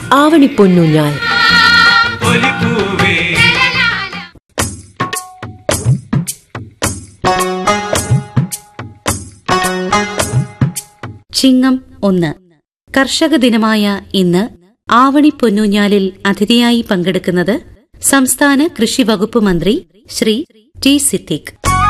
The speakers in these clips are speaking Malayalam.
ആവണിപ്പൊന്നൂഞ്ഞാൽ ഒലിപ്പൂവേ ചിങ്ങം ഒന്ന് കർഷക ദിനമായ ഇന്ന് ആവണി പൊന്നൂഞ്ഞാലിൽ അതിഥിയായി പങ്കെടുക്കുന്നത് സംസ്ഥാന കൃഷി വകുപ്പ് മന്ത്രി ശ്രീ ടി സിദ്ദിഖ്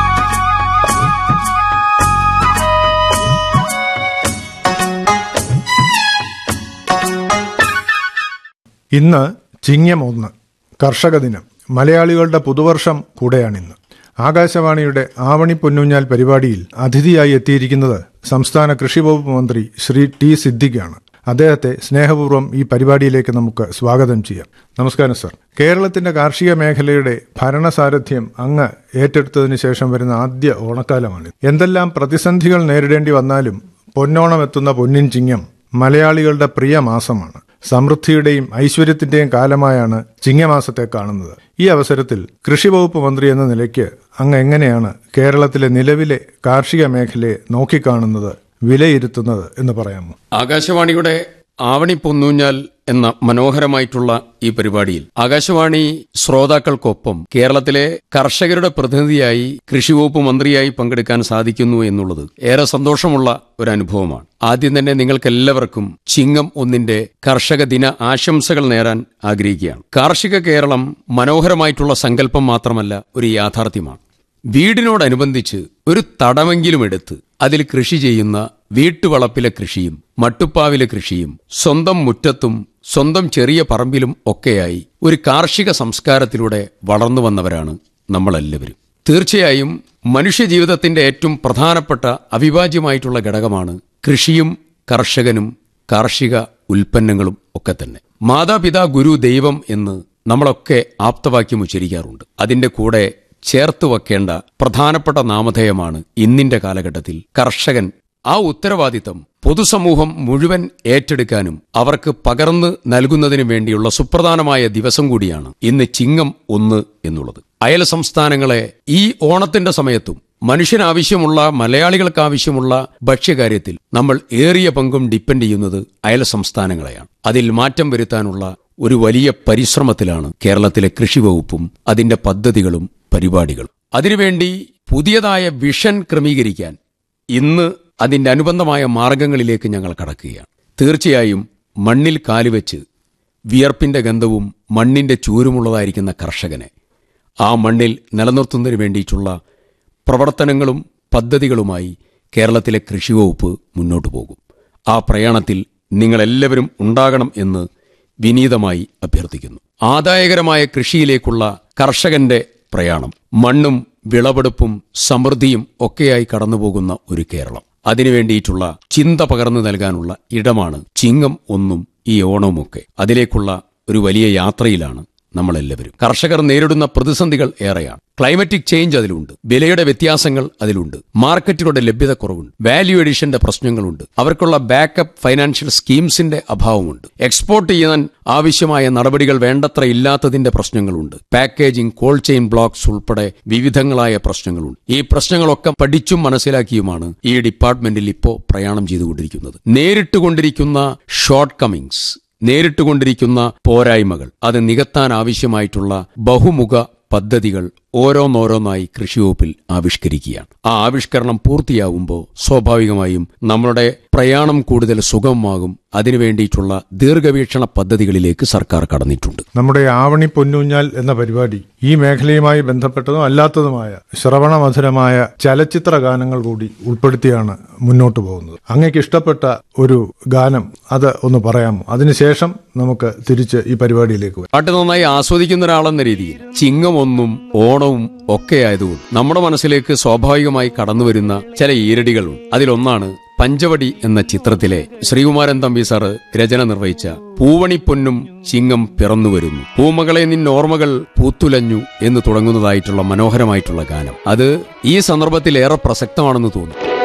ഇന്ന് ചിങ്ങം ഒന്ന് കർഷക ദിനം മലയാളികളുടെ പുതുവർഷം കൂടെയാണിന്ന് ആകാശവാണിയുടെ ആവണി പൊന്നൂഞ്ഞാൽ പരിപാടിയിൽ അതിഥിയായി എത്തിയിരിക്കുന്നത് സംസ്ഥാന കൃഷി വകുപ്പ് മന്ത്രി ശ്രീ ടി സിദ്ദിഖാണ് അദ്ദേഹത്തെ സ്നേഹപൂർവ്വം ഈ പരിപാടിയിലേക്ക് നമുക്ക് സ്വാഗതം ചെയ്യാം നമസ്കാരം സർ കേരളത്തിന്റെ കാർഷിക മേഖലയുടെ ഭരണസാരഥ്യം അങ്ങ് ഏറ്റെടുത്തതിന് ശേഷം വരുന്ന ആദ്യ ഓണക്കാലമാണ് എന്തെല്ലാം പ്രതിസന്ധികൾ നേരിടേണ്ടി വന്നാലും പൊന്നോണം എത്തുന്ന പൊന്നിൻ ചിങ്ങം മലയാളികളുടെ പ്രിയ മാസമാണ് സമൃദ്ധിയുടെയും ഐശ്വര്യത്തിന്റെയും കാലമായാണ് ചിങ്ങമാസത്തെ കാണുന്നത് ഈ അവസരത്തിൽ കൃഷി വകുപ്പ് മന്ത്രി എന്ന നിലയ്ക്ക് അങ്ങ് എങ്ങനെയാണ് കേരളത്തിലെ നിലവിലെ കാർഷിക മേഖലയെ നോക്കിക്കാണുന്നത് വിലയിരുത്തുന്നത് എന്ന് പറയാമോ ആകാശവാണിയുടെ ആവണി പൊന്നൂഞ്ഞാൽ എന്ന മനോഹരമായിട്ടുള്ള ഈ പരിപാടിയിൽ ആകാശവാണി ശ്രോതാക്കൾക്കൊപ്പം കേരളത്തിലെ കർഷകരുടെ പ്രതിനിധിയായി കൃഷി വകുപ്പ് മന്ത്രിയായി പങ്കെടുക്കാൻ സാധിക്കുന്നു എന്നുള്ളത് ഏറെ സന്തോഷമുള്ള ഒരു അനുഭവമാണ് ആദ്യം തന്നെ നിങ്ങൾക്കെല്ലാവർക്കും ചിങ്ങം ഒന്നിന്റെ കർഷക ദിന ആശംസകൾ നേരാൻ ആഗ്രഹിക്കുകയാണ് കാർഷിക കേരളം മനോഹരമായിട്ടുള്ള സങ്കല്പം മാത്രമല്ല ഒരു യാഥാർത്ഥ്യമാണ് വീടിനോടനുബന്ധിച്ച് ഒരു തടമെങ്കിലും എടുത്ത് അതിൽ കൃഷി ചെയ്യുന്ന വീട്ടുവളപ്പിലെ കൃഷിയും മട്ടുപ്പാവിലെ കൃഷിയും സ്വന്തം മുറ്റത്തും സ്വന്തം ചെറിയ പറമ്പിലും ഒക്കെയായി ഒരു കാർഷിക സംസ്കാരത്തിലൂടെ വളർന്നു വന്നവരാണ് നമ്മളെല്ലാവരും തീർച്ചയായും മനുഷ്യജീവിതത്തിന്റെ ഏറ്റവും പ്രധാനപ്പെട്ട അവിഭാജ്യമായിട്ടുള്ള ഘടകമാണ് കൃഷിയും കർഷകനും കാർഷിക ഉൽപ്പന്നങ്ങളും ഒക്കെ തന്നെ മാതാപിതാ ഗുരു ദൈവം എന്ന് നമ്മളൊക്കെ ആപ്തവാക്യം ഉച്ചരിക്കാറുണ്ട് അതിന്റെ കൂടെ ചേർത്ത് വെക്കേണ്ട പ്രധാനപ്പെട്ട നാമധേയമാണ് ഇന്നിന്റെ കാലഘട്ടത്തിൽ കർഷകൻ ആ ഉത്തരവാദിത്തം പൊതുസമൂഹം മുഴുവൻ ഏറ്റെടുക്കാനും അവർക്ക് പകർന്നു നൽകുന്നതിനു വേണ്ടിയുള്ള സുപ്രധാനമായ ദിവസം കൂടിയാണ് ഇന്ന് ചിങ്ങം ഒന്ന് എന്നുള്ളത് അയൽ സംസ്ഥാനങ്ങളെ ഈ ഓണത്തിന്റെ സമയത്തും മനുഷ്യനാവശ്യമുള്ള മലയാളികൾക്ക് ആവശ്യമുള്ള ഭക്ഷ്യകാര്യത്തിൽ നമ്മൾ ഏറിയ പങ്കും ഡിപ്പെൻഡ് ചെയ്യുന്നത് അയൽ സംസ്ഥാനങ്ങളെയാണ് അതിൽ മാറ്റം വരുത്താനുള്ള ഒരു വലിയ പരിശ്രമത്തിലാണ് കേരളത്തിലെ കൃഷി വകുപ്പും അതിന്റെ പദ്ധതികളും പരിപാടികളും അതിനുവേണ്ടി പുതിയതായ വിഷൻ ക്രമീകരിക്കാൻ ഇന്ന് അതിന്റെ അനുബന്ധമായ മാർഗങ്ങളിലേക്ക് ഞങ്ങൾ കടക്കുകയാണ് തീർച്ചയായും മണ്ണിൽ കാലുവെച്ച് വിയർപ്പിന്റെ ഗന്ധവും മണ്ണിന്റെ ചൂരുമുള്ളതായിരിക്കുന്ന കർഷകനെ ആ മണ്ണിൽ നിലനിർത്തുന്നതിന് വേണ്ടിയിട്ടുള്ള പ്രവർത്തനങ്ങളും പദ്ധതികളുമായി കേരളത്തിലെ കൃഷി വകുപ്പ് മുന്നോട്ടു പോകും ആ പ്രയാണത്തിൽ നിങ്ങളെല്ലാവരും ഉണ്ടാകണം എന്ന് വിനീതമായി അഭ്യർത്ഥിക്കുന്നു ആദായകരമായ കൃഷിയിലേക്കുള്ള കർഷകന്റെ പ്രയാണം മണ്ണും വിളവെടുപ്പും സമൃദ്ധിയും ഒക്കെയായി കടന്നുപോകുന്ന ഒരു കേരളം അതിനുവേണ്ടിയിട്ടുള്ള ചിന്ത പകർന്നു നൽകാനുള്ള ഇടമാണ് ചിങ്ങം ഒന്നും ഈ ഓണവുമൊക്കെ അതിലേക്കുള്ള ഒരു വലിയ യാത്രയിലാണ് നമ്മളെല്ലാവരും കർഷകർ നേരിടുന്ന പ്രതിസന്ധികൾ ഏറെയാണ് ക്ലൈമറ്റിക് ചേഞ്ച് അതിലുണ്ട് വിലയുടെ വ്യത്യാസങ്ങൾ അതിലുണ്ട് മാർക്കറ്റുകളുടെ ലഭ്യത കുറവുണ്ട് വാല്യൂ എഡിഷന്റെ പ്രശ്നങ്ങളുണ്ട് അവർക്കുള്ള ബാക്കപ്പ് ഫൈനാൻഷ്യൽ സ്കീംസിന്റെ അഭാവമുണ്ട് എക്സ്പോർട്ട് ചെയ്യാൻ ആവശ്യമായ നടപടികൾ വേണ്ടത്ര ഇല്ലാത്തതിന്റെ പ്രശ്നങ്ങളുണ്ട് പാക്കേജിംഗ് കോൾഡ് ചെയിൻ ബ്ലോക്സ് ഉൾപ്പെടെ വിവിധങ്ങളായ പ്രശ്നങ്ങളുണ്ട് ഈ പ്രശ്നങ്ങളൊക്കെ പഠിച്ചും മനസ്സിലാക്കിയുമാണ് ഈ ഡിപ്പാർട്ട്മെന്റിൽ ഇപ്പോൾ പ്രയാണം ചെയ്തുകൊണ്ടിരിക്കുന്നത് നേരിട്ടുകൊണ്ടിരിക്കുന്ന ഷോർട്ട് കമ്മിങ്സ് നേരിട്ടുകൊണ്ടിരിക്കുന്ന പോരായ്മകൾ അത് നികത്താൻ ആവശ്യമായിട്ടുള്ള ബഹുമുഖ പദ്ധതികൾ ഓരോന്നോരോന്നായി കൃഷിവകുപ്പിൽ ആവിഷ്കരിക്കുകയാണ് ആ ആവിഷ്കരണം പൂർത്തിയാവുമ്പോൾ സ്വാഭാവികമായും നമ്മളുടെ പ്രയാണം കൂടുതൽ സുഗമമാകും അതിനുവേണ്ടിയിട്ടുള്ള ദീർഘവീക്ഷണ പദ്ധതികളിലേക്ക് സർക്കാർ കടന്നിട്ടുണ്ട് നമ്മുടെ ആവണി പൊന്നൂഞ്ഞാൽ എന്ന പരിപാടി ഈ മേഖലയുമായി ബന്ധപ്പെട്ടതും അല്ലാത്തതുമായ ശ്രവണമധുരമായ ചലച്ചിത്ര ഗാനങ്ങൾ കൂടി ഉൾപ്പെടുത്തിയാണ് മുന്നോട്ട് പോകുന്നത് അങ്ങേക്ക് ഇഷ്ടപ്പെട്ട ഒരു ഗാനം അത് ഒന്ന് പറയാമോ അതിനുശേഷം നമുക്ക് തിരിച്ച് ഈ പരിപാടിയിലേക്ക് വരാം പാട്ട് നന്നായി ആസ്വദിക്കുന്ന ഒരാളെന്ന രീതിയിൽ ചിങ്ങം ഒന്നും ഓണവും ഒക്കെ ആയതുകൊണ്ട് നമ്മുടെ മനസ്സിലേക്ക് സ്വാഭാവികമായി കടന്നുവരുന്ന ചില ഈരടികളുണ്ട് അതിലൊന്നാണ് പഞ്ചവടി എന്ന ചിത്രത്തിലെ ശ്രീകുമാരൻ തമ്പി സാറ് രചന നിർവഹിച്ച പൂവണിപ്പൊന്നും ചിങ്ങം പിറന്നു വരുന്നു പൂമകളെ നിന്നോർമ്മകൾ പൂത്തുലഞ്ഞു എന്ന് തുടങ്ങുന്നതായിട്ടുള്ള മനോഹരമായിട്ടുള്ള ഗാനം അത് ഈ സന്ദർഭത്തിൽ ഏറെ പ്രസക്തമാണെന്ന് തോന്നുന്നു